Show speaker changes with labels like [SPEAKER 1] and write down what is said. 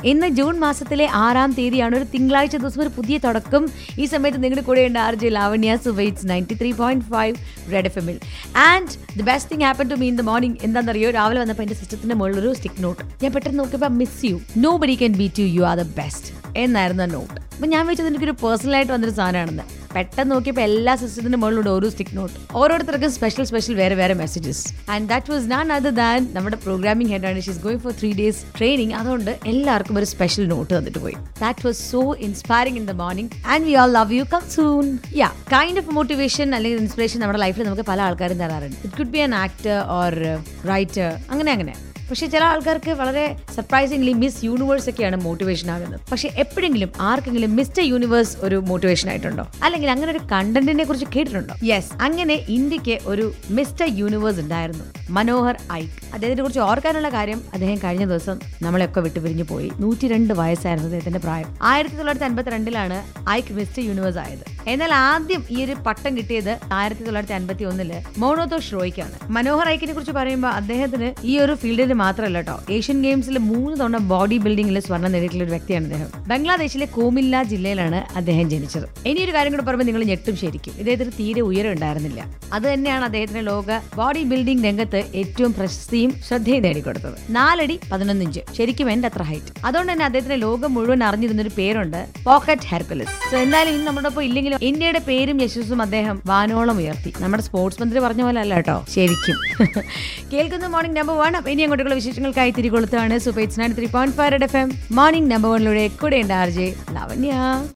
[SPEAKER 1] ഇന്ന് ജൂൺ മാസത്തിലെ ആറാം തീയതിയാണ് ഒരു തിങ്കളാഴ്ച ദിവസം ഒരു പുതിയ തുടക്കം ഈ സമയത്ത് നിങ്ങളുടെ കൂടെയുണ്ട് ആർ ജെ ലാവണ്യ സുവൈറ്റ്സ് ninety three point five red F എമ്മിൽ and the best thing happen to me in the morning എന്താണെന്നറിയോ രാവിലെ വന്നപ്പോൾ എൻ്റെ സിസ്റ്റത്തിന്റെ മുകളിൽ ഒരു സ്റ്റിക്ക് നോട്ട് ഞാൻ പെട്ടെന്ന് നോക്കിയപ്പോൾ miss you no buddy can beat you you are the best എന്നായിരുന്നു ആ നോട്ട് അപ്പം ഞാൻ വെച്ചത് എനിക്കൊരു പേഴ്സണലായിട്ട് വന്നൊരു സാധനമാണെന്ന് പെട്ടെന്ന് നോക്കിയപ്പോൾ എല്ലാ സിസ്റ്റത്തിന്റെ മുകളിലൂടെ ഓരോ സ്റ്റിക്ക് നോട്ട് ഓരോരുത്തർക്കും സ്പെഷ്യൽ സ്പെഷ്യൽ വേറെ വേറെ messages and that was none other than നമ്മുടെ പ്രോഗ്രാമിംഗ് ഹെഡാണ് she's going for three days training അതുകൊണ്ട് എല്ലാവർക്കും ഒരു സ്പെഷ്യൽ നോട്ട് തന്നിട്ട് പോയി that was so inspiring in the morning and we all love you come soon ya kind of motivation അല്ലെങ്കിൽ inspiration നമ്മുടെ ലൈഫിൽ നമുക്ക് പല ആൾക്കാരും തരാറുണ്ട് it could be an actor or writer അങ്ങനെ അങ്ങനെ പക്ഷേ ചില ആൾക്കാർക്ക് വളരെ സർപ്രൈസിംഗ്ലി മിസ് യൂണിവേഴ്സ് ഒക്കെയാണ് മോട്ടിവേഷൻ ആകുന്നത് പക്ഷേ എപ്പോഴെങ്കിലും ആർക്കെങ്കിലും മിസ്റ്റർ യൂണിവേഴ്സ് ഒരു മോട്ടിവേഷൻ ആയിട്ടുണ്ടോ അല്ലെങ്കിൽ അങ്ങനെ ഒരു കണ്ടന്റിനെ കുറിച്ച് കേട്ടിട്ടുണ്ടോ യെസ് അങ്ങനെ ഇന്ത്യക്ക് ഒരു മിസ്റ്റർ യൂണിവേഴ്സ് ഉണ്ടായിരുന്നു മനോഹർ ഐക്ക് അദ്ദേഹത്തിനെ കുറിച്ച് ഓർക്കാനുള്ള കാര്യം അദ്ദേഹം കഴിഞ്ഞ ദിവസം നമ്മളെയൊക്കെ വിട്ടുപിരിഞ്ഞു പോയി നൂറ്റി രണ്ട് വയസ്സായിരുന്നു അദ്ദേഹത്തിന്റെ പ്രായം ആയിരത്തി തൊള്ളായിരത്തി അൻപത്തിരണ്ടിലാണ് ഐക്ക് മിസ്റ്റർ യൂണിവേഴ്സ് ആയത് എന്നാൽ ആദ്യം ഈ ഒരു പട്ടം കിട്ടിയത് ആയിരത്തി തൊള്ളായിരത്തി അൻപത്തി ഒന്നില് മോണോത്തോ ഷ്രോയ്ക്കാണ് മനോഹർ ഐക്കിനെ കുറിച്ച് പറയുമ്പോൾ അദ്ദേഹത്തിന് ഈ ഒരു ഫീൽഡിൽ മാത്രമല്ല കേട്ടോ ഏഷ്യൻ ഗെയിംസിൽ മൂന്ന് തവണ ബോഡി ബിൽഡിംഗിൽ സ്വർണ്ണം നേടിയിട്ടുള്ള ഒരു വ്യക്തിയാണ് അദ്ദേഹം ബംഗ്ലാദേശിലെ കോമില്ല ജില്ലയിലാണ് അദ്ദേഹം ജനിച്ചത് ഇനി ഒരു കാര്യം കൂടെ പറയുമ്പോൾ നിങ്ങൾ ഞെട്ടും ശരിക്കും ഇദ്ദേഹത്തിന് തീരെ ഉയരം ഉണ്ടായിരുന്നില്ല അത് തന്നെയാണ് അദ്ദേഹത്തിന് ലോക ബോഡി ബിൽഡിംഗ് രംഗത്ത് ഏറ്റവും പ്രശസ്തിയും ശ്രദ്ധയും നേടിക്കൊടുത്തത് നാലടി പതിനൊന്ന് ഇഞ്ച് ശരിക്കും എന്റെ അത്ര ഹൈറ്റ് അതുകൊണ്ട് തന്നെ അദ്ദേഹത്തിന് ലോകം മുഴുവൻ അറിഞ്ഞിരുന്ന ഒരു പേരുണ്ട് പോക്കറ്റ് ഹെർക്കുലസ് സോ എന്തായാലും ഇന്ന് നമ്മുടെ ഒപ്പം ഇല്ലെങ്കിലും ഇന്ത്യയുടെ പേരും യശസ്സും അദ്ദേഹം വാനോളം ഉയർത്തി നമ്മുടെ സ്പോർട്സ് മന്ത്രി പറഞ്ഞ പോലെ അല്ല കേട്ടോ ശരിക്കും കേൾക്കുന്ന മോർണിംഗ് നമ്പർ വൺ ഇനി അങ്ങോട്ടുള്ള വിശേഷങ്ങൾക്കായി തിരികൊളുത്താണ് സുപേറ്റ്സ് nine three point five F M morning number വണ്ണിലൂടെ കൂടെ ഉണ്ട് ആർ ജെ ലവന്യ